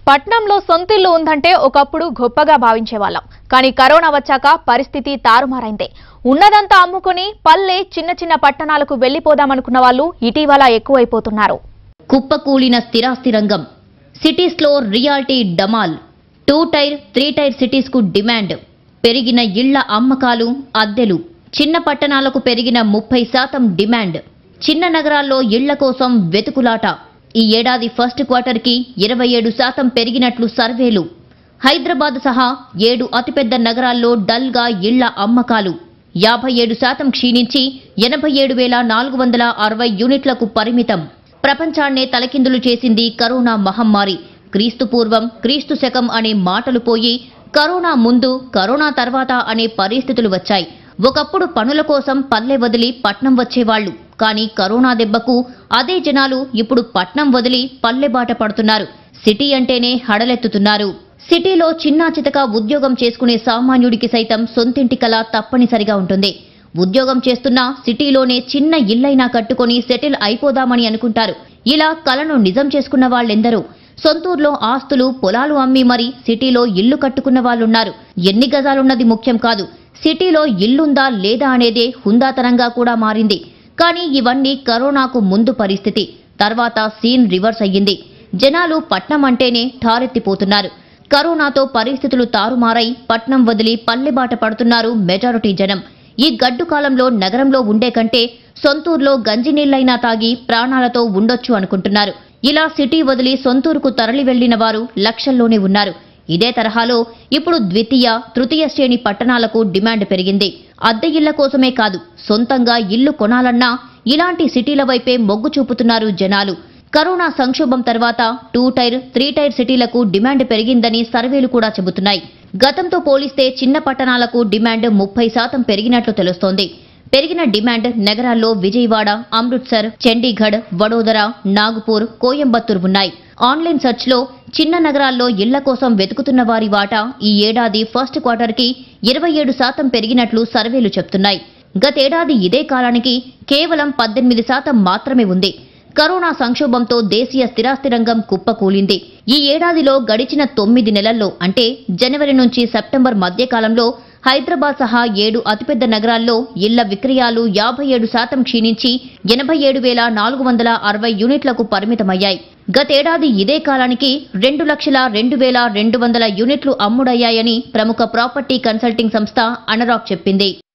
పట్నంలో సొంతిల్లు ఉందంటే ఒకప్పుడు గొప్పగా భావించేవాళ్ళం కానీ కరోనా వచ్చాక పరిస్థితి తారుమారైందే ఉన్నదంతా అమ్ముకుని పల్లె చిన్న చిన్న పట్టణాలకు వెళ్లిపోదామనుకున్న వాళ్ళు ఇటీవల ఎక్కువైపోతున్నారు కుప్పకూలిన స్థిరాస్తి రంగం సిటీస్లో రియాల్టీ డమాల్ టూ టైర్ త్రీ టైర్ సిటీస్కు డిమాండ్ పెరిగిన ఇళ్ల అమ్మకాలు అద్దెలు చిన్న పట్టణాలకు పెరిగిన ముప్పై శాతం డిమాండ్ చిన్న నగరాల్లో ఇళ్ల కోసం వెతుకులాట ఈ ఏడాది ఫస్ట్ క్వార్టర్కి ఇరవై ఏడు శాతం పెరిగినట్లు సర్వేలు హైదరాబాద్ సహా ఏడు అతిపెద్ద నగరాల్లో డల్గా ఇళ్ల అమ్మకాలు యాభై ఏడు శాతం క్షీణించి ఎనభై ఏడు వేల నాలుగు వందల అరవై యూనిట్లకు పరిమితం ప్రపంచాన్నే తలకిందులు చేసింది కరోనా మహమ్మారి క్రీస్తు పూర్వం క్రీస్తు శకం అనే మాటలు పోయి కరోనా ముందు కరోనా తర్వాత అనే పరిస్థితులు వచ్చాయి ఒకప్పుడు పనుల కోసం పల్లె వదిలి పట్నం వచ్చేవాళ్లు కానీ కరోనా దెబ్బకు అదే జనాలు ఇప్పుడు పట్నం వదిలి పల్లె బాట పడుతున్నారు సిటీ అంటేనే హడలెత్తుతున్నారు సిటీలో చిన్నా చితక ఉద్యోగం చేసుకునే సామాన్యుడికి సైతం సొంతింటి కల తప్పనిసరిగా ఉంటుంది ఉద్యోగం చేస్తున్నా సిటీలోనే చిన్న ఇల్లైనా కట్టుకొని సెటిల్ అయిపోదామని అనుకుంటారు ఇలా కలను నిజం చేసుకున్న వాళ్ళెందరూ సొంతూరులో ఆస్తులు పొలాలు అమ్మి మరి సిటీలో ఇల్లు కట్టుకున్న వాళ్ళున్నారు ఎన్ని గజాలున్నది ముఖ్యం కాదు సిటీలో ఇల్లుందా లేదా అనేదే హుందాతనంగా కూడా మారింది కానీ ఇవన్నీ కరోనాకు ముందు పరిస్థితి తర్వాత సీన్ రివర్స్ అయ్యింది జనాలు పట్నం అంటేనే ఠారెత్తిపోతున్నారు కరోనాతో పరిస్థితులు తారుమారై పట్నం వదిలి పల్లెబాట పడుతున్నారు మెజారిటీ జనం ఈ గడ్డు కాలంలో నగరంలో ఉండే కంటే సొంతూరులో గంజినీళ్లైనా తాగి ప్రాణాలతో ఉండొచ్చు అనుకుంటున్నారు ఇలా సిటీ వదిలి సొంతూరుకు తరలి వెళ్లిన వారు లక్షల్లోనే ఉన్నారు ఇదే తరహాలో ఇప్పుడు ద్వితీయ తృతీయ శ్రేణి పట్టణాలకు డిమాండ్ పెరిగింది అద్దె ఇళ్ల కోసమే కాదు సొంతంగా ఇల్లు కొనాలన్నా ఇలాంటి సిటీల వైపే మొగ్గు చూపుతున్నారు జనాలు కరోనా సంక్షోభం తర్వాత టూ టైర్ త్రీ టైర్ సిటీలకు డిమాండ్ పెరిగిందని సర్వేలు కూడా చెబుతున్నాయి గతంతో పోలిస్తే చిన్న పట్టణాలకు డిమాండ్ ముప్పై శాతం పెరిగినట్లు తెలుస్తోంది పెరిగిన డిమాండ్ నగరాల్లో విజయవాడ అమృత్సర్ చండీగఢ్ వడోదర నాగపూర్ కోయంబత్తూర్ ఉన్నాయి ఆన్లైన్ సెర్చ్లో చిన్న నగరాల్లో ఇళ్ల కోసం వెతుకుతున్న వారి వాటా ఈ ఏడాది ఫస్ట్ క్వార్టర్కి ఇరవై ఏడు శాతం పెరిగినట్లు సర్వేలు చెప్తున్నాయి గతేడాది ఇదే కాలానికి కేవలం పద్దెనిమిది శాతం మాత్రమే ఉంది కరోనా సంక్షోభంతో దేశీయ స్థిరాస్తి రంగం కుప్పకూలింది ఈ ఏడాదిలో గడిచిన తొమ్మిది నెలల్లో అంటే జనవరి నుంచి సెప్టెంబర్ మధ్యకాలంలో హైదరాబాద్ సహా ఏడు అతిపెద్ద నగరాల్లో ఇళ్ల విక్రయాలు యాభై ఏడు శాతం క్షీణించి ఎనభై ఏడు వేల నాలుగు వందల అరవై యూనిట్లకు పరిమితమయ్యాయి గతేడాది ఇదే కాలానికి రెండు లక్షల రెండు వేల రెండు వందల యూనిట్లు అమ్ముడయ్యాయని ప్రముఖ ప్రాపర్టీ కన్సల్టింగ్ సంస్థ అనరాక్ చెప్పింది